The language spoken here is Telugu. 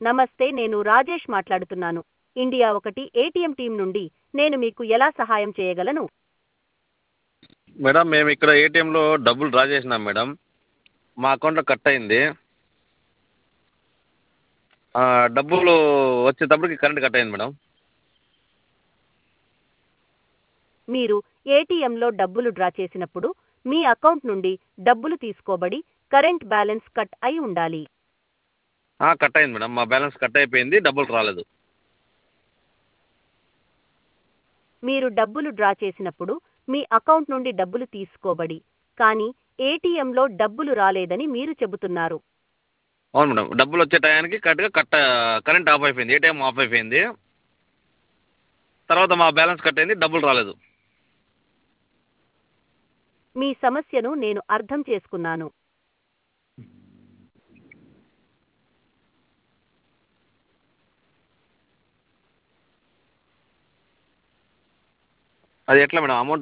నమస్తే నేను రాజేష్ మాట్లాడుతున్నాను ఇండియా ఒకటి ఏటీఎం టీం నుండి నేను మీకు ఎలా సహాయం చేయగలను మేడం మేము ఇక్కడ ఏటీఎంలో డబ్బులు డ్రా చేసినాం మేడం మా అకౌంట్లో కట్ అయింది డబ్బులు వచ్చేటప్పటికి కరెంట్ కట్ అయింది మేడం మీరు ఏటీఎంలో డబ్బులు డ్రా చేసినప్పుడు మీ అకౌంట్ నుండి డబ్బులు తీసుకోబడి కరెంట్ బ్యాలెన్స్ కట్ అయి ఉండాలి కట్ అయింది మేడం మా బ్యాలెన్స్ కట్ అయిపోయింది డబ్బులు రాలేదు మీరు డబ్బులు డ్రా చేసినప్పుడు మీ అకౌంట్ నుండి డబ్బులు తీసుకోబడి కానీ ఏటీఎంలో డబ్బులు రాలేదని మీరు చెబుతున్నారు అవును మేడం డబ్బులు వచ్చే టయానికి కరెక్ట్గా కట్ కరెంట్ ఆఫ్ అయిపోయింది ఏటీఎం ఆఫ్ అయిపోయింది తర్వాత మా బ్యాలెన్స్ కట్ అయింది డబ్బులు రాలేదు మీ సమస్యను నేను అర్థం చేసుకున్నాను అది ఎట్లా మేడం అమౌంట్